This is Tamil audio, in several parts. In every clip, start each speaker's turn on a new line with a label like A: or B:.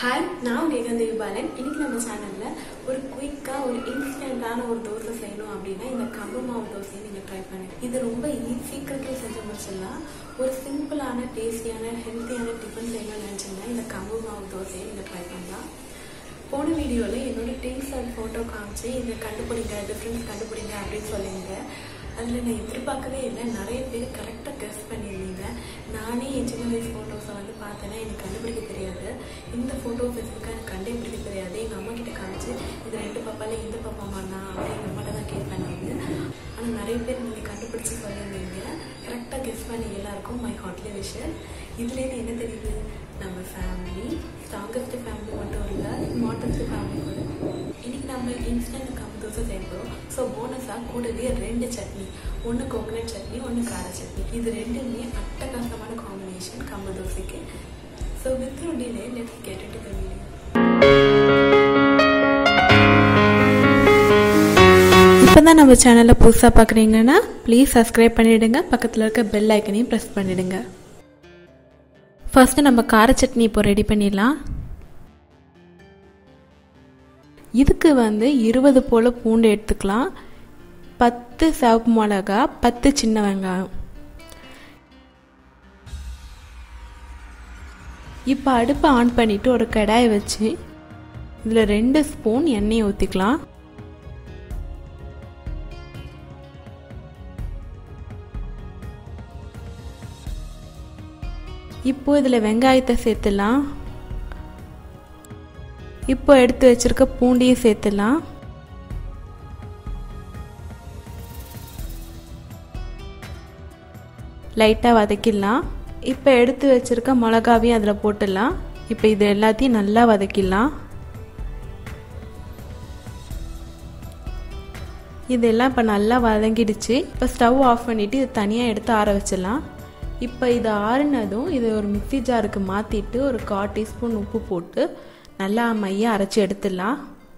A: ஹாய் நான் உங்கள் கந்தவி பாலன் இன்னைக்கு நம்ம சேனலில் ஒரு குயிக்காக ஒரு இன்ஸ்டண்ட்டான ஒரு தோசை செய்யணும் அப்படின்னா இந்த கம்பு மாவு தோசையை நீங்கள் ட்ரை பண்ணுங்க இது ரொம்ப சீக்கிரத்தில் செஞ்சு முடிச்சிடலாம் ஒரு சிம்பிளான டேஸ்டியான ஹெல்த்தியான டிஃபன் செய்யணும்னு நினச்சிங்கன்னா இந்த கம்பு மாவு தோசையை நீங்கள் ட்ரை பண்ணலாம் போன வீடியோவில் என்னோட டேஸ்ட் அண்ட் ஃபோட்டோ காமிச்சு இதை கண்டுபிடிங்க டிஃப்ரென்ஸ் கண்டுபிடிங்க அப்படின்னு சொல்லியிருங்க அதில் நான் எதிர்பார்க்கவே இல்லை நிறைய பேர் கரெக்டாக கெஸ் பண்ணியிருந்தீங்க நானே என் சின்ன வயசு ஃபோட்டோஸை வந்து பார்த்தேன்னா எனக்கு கண்டுபிடிக்க தெரியாது இந்த ஃபோட்டோ ஸ்பெசிஃபிக்காக எனக்கு கண்டுபிடிக்க தெரியாது எங்கள் அம்மா கிட்ட காமிச்சு இது ரெண்டு பாப்பால இந்த பாப்பா மாண்ணா அப்படின்னு அம்மாட்ட தான் கேட்பேன் நான் ஆனால் நிறைய பேர் நீங்கள் கண்டுபிடிச்சி சொல்லியிருந்தீங்க கரெக்டாக கெஸ் பண்ணி எல்லாருக்கும் மை ஹாட்லி விஷயம் இதுலேருந்து என்ன தெரியுது நம்ம ஃபேமிலி ஸ்ட்ராங்கஸ்ட் ஃபேமிலி மட்டும் இல்லை மாட்டஸ்ட் ஃபேமிலி கூட இன்னைக்கு நம்ம இன்ஸ்டன்ட் கம்பு தோசை செய்ய போகிறோம் ஸோ போனஸாக கூடவே ரெண்டு சட்னி ஒன்று கோகனட் சட்னி ஒன்று கார சட்னி இது ரெண்டுமே அட்டகாசமான காம்பினேஷன் கம்பு தோசைக்கு so with delay let's get it to video இப்போ தான் நம்ம சேனலை புதுசாக பார்க்குறீங்கன்னா ப்ளீஸ் சப்ஸ்கிரைப் பண்ணிவிடுங்க பக்கத்தில் இருக்க பெல் ஐக்கனையும் ப்ரெஸ் பண்ணிவிடுங்க ஃபஸ்ட்டு நம்ம கார சட்னி இப்போ ரெடி பண்ணிடலாம் இதுக்கு வந்து இருபது போல் பூண்டு எடுத்துக்கலாம் பத்து சிவப்பு மிளகா பத்து சின்ன வெங்காயம் இப்போ அடுப்பை ஆன் பண்ணிவிட்டு ஒரு கடாயை வச்சு இதில் ரெண்டு ஸ்பூன் எண்ணெயை ஊற்றிக்கலாம் இப்போ இதில் வெங்காயத்தை சேர்த்துலாம் இப்போ எடுத்து வச்சிருக்க பூண்டையும் சேர்த்துலாம் லைட்டாக வதக்கிடலாம் இப்போ எடுத்து வச்சிருக்க மிளகாவையும் அதில் போட்டுடலாம் இப்போ இது எல்லாத்தையும் நல்லா வதக்கிடலாம் இதெல்லாம் இப்போ நல்லா வதங்கிடுச்சு இப்போ ஸ்டவ் ஆஃப் பண்ணிவிட்டு இது தனியாக எடுத்து ஆற வச்சிடலாம் இப்போ இது ஆறுனதும் இதை ஒரு மிக்சி ஜாருக்கு மாற்றிட்டு ஒரு கால் டீஸ்பூன் உப்பு போட்டு நல்லா மைய அரைச்சி எடுத்துடலாம்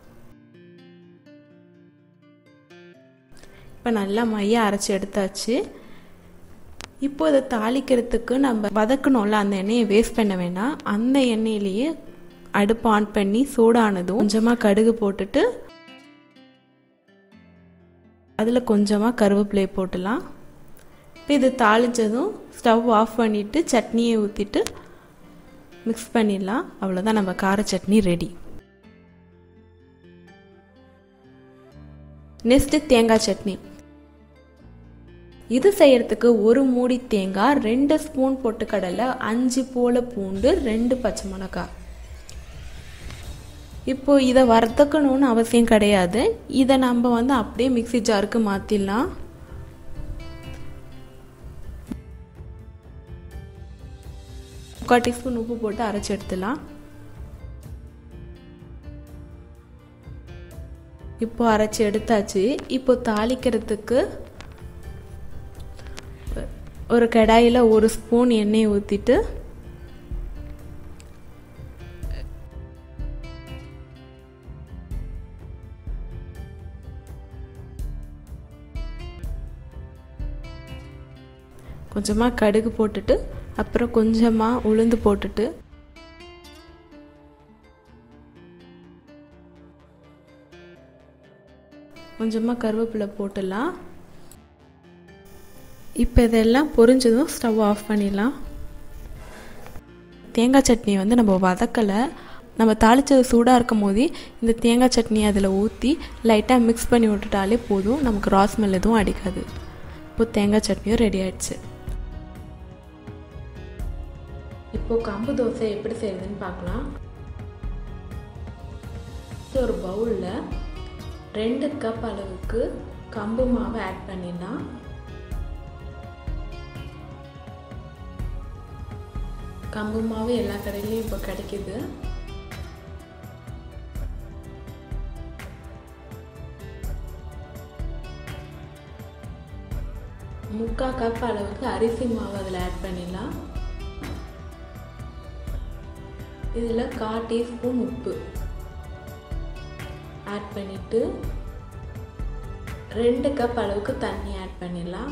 A: இப்போ நல்லா மைய அரைச்சி எடுத்தாச்சு இப்போ இதை தாளிக்கிறதுக்கு நம்ம வதக்கணும்ல அந்த எண்ணெயை வேஸ்ட் பண்ண வேண்டாம் அந்த எண்ணெயிலேயே அடுப்பு ஆன் பண்ணி சூடானதும் கொஞ்சமாக கடுகு போட்டுட்டு அதில் கொஞ்சமாக கருவேப்பிலையை போட்டுடலாம் இப்போ இது தாளித்ததும் ஸ்டவ் ஆஃப் பண்ணிவிட்டு சட்னியை ஊற்றிட்டு மிக்ஸ் பண்ணிடலாம் அவ்வளோதான் நம்ம கார சட்னி ரெடி நெக்ஸ்ட்டு தேங்காய் சட்னி இது செய்யறதுக்கு ஒரு மூடி தேங்காய் ரெண்டு ஸ்பூன் பொட்டுக்கடலை அஞ்சு போல பூண்டு ரெண்டு பச்சை மிளகாய் இப்போ இதை வறுத்துக்கணும்னு அவசியம் கிடையாது இதை நம்ம வந்து அப்படியே மிக்சி ஜாருக்கு மாற்றிடலாம் முக்கால் டீஸ்பூன் உப்பு போட்டு அரைச்சி எடுத்துடலாம் இப்போ அரைச்சி எடுத்தாச்சு இப்போ தாளிக்கிறதுக்கு ஒரு கடாயில் ஒரு ஸ்பூன் எண்ணெய் ஊற்றிட்டு கொஞ்சமாக கடுகு போட்டுட்டு அப்புறம் கொஞ்சமாக உளுந்து போட்டுட்டு கொஞ்சமாக கருவேப்பிலை போட்டுடலாம் இப்போ இதெல்லாம் பொரிஞ்சதும் ஸ்டவ் ஆஃப் பண்ணிடலாம் தேங்காய் சட்னி வந்து நம்ம வதக்கலை நம்ம தாளித்தது சூடாக இருக்கும் போதே இந்த தேங்காய் சட்னி அதில் ஊற்றி லைட்டாக மிக்ஸ் பண்ணி விட்டுட்டாலே போதும் நமக்கு ராஸ்மெல் எதுவும் அடிக்காது இப்போ தேங்காய் சட்னியும் ரெடி ஆயிடுச்சு இப்போ கம்பு தோசை எப்படி செய்யுதுன்னு பார்க்கலாம் ஒரு பவுலில் ரெண்டு கப் அளவுக்கு கம்பு மாவை ஆட் பண்ணிடலாம் கம்பு மாவு எல்லா கடையிலையும் இப்போ கிடைக்குது முக்கால் கப் அளவுக்கு அரிசி மாவு அதில் ஆட் பண்ணிடலாம் இதில் கால் டீஸ்பூன் உப்பு ஆட் பண்ணிவிட்டு ரெண்டு கப் அளவுக்கு தண்ணி ஆட் பண்ணிடலாம்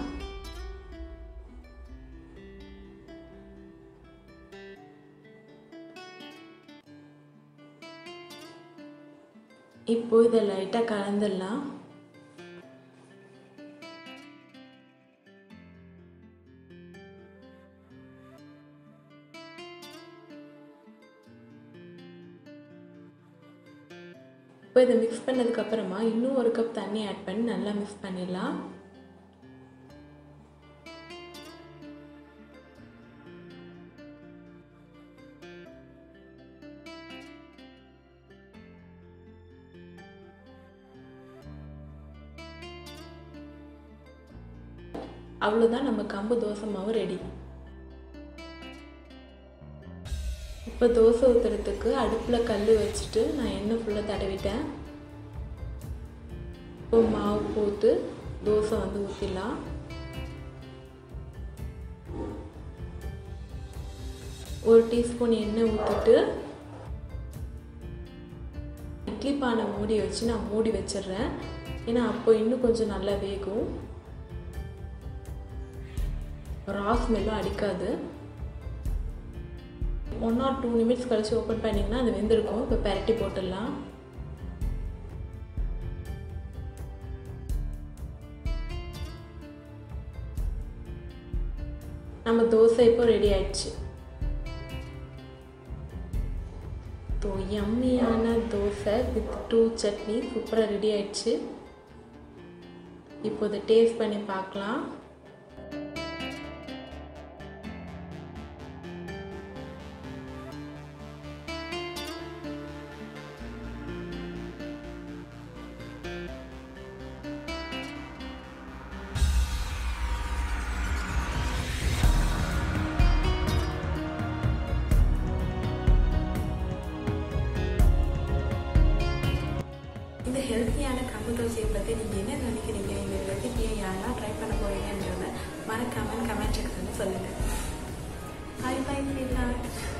A: இப்போ இதை லைட்டாக கலந்துடலாம் இப்போ இதை மிக்ஸ் பண்ணதுக்கப்புறமா இன்னும் ஒரு கப் தண்ணி ஆட் பண்ணி நல்லா மிக்ஸ் பண்ணிடலாம் அவ்வளோதான் நம்ம கம்பு தோசை மாவு ரெடி இப்போ தோசை ஊற்றுறதுக்கு அடுப்பில் கல் வச்சுட்டு நான் எண்ணெய் ஃபுல்லாக தடவிட்டேன் இப்போ மாவு போட்டு தோசை வந்து ஊற்றிடலாம் ஒரு டீஸ்பூன் எண்ணெய் ஊற்றிட்டு இட்லி பானை மூடி வச்சு நான் மூடி வச்சிடுறேன் ஏன்னா அப்போ இன்னும் கொஞ்சம் நல்லா வேகும் ரா ஸ்மெல்லும் அடிக்காது ஒன் ஆர் டூ நிமிட்ஸ் கழிச்சு ஓப்பன் பண்ணிங்கன்னா அது வெந்திருக்கும் இப்போ பெரட்டி போட்டுடலாம் நம்ம தோசை இப்போ ரெடி ஆயிடுச்சு ஸோ யம்மியான தோசை வித் டூ சட்னி சூப்பராக ரெடி ஆயிடுச்சு இப்போ இதை டேஸ்ட் பண்ணி பார்க்கலாம் இந்த ஹெல்த்தியான கம்பு தோசையை பற்றி நீங்கள் என்ன நினைக்கிறீங்க இந்த ரெசிபியை யாரெல்லாம் ட்ரை பண்ண போறீங்கன்றத மறக்காம கமெண்ட் செக்ஷனில் சொல்லுங்கள் பாய் பாய் ஸ்வீட்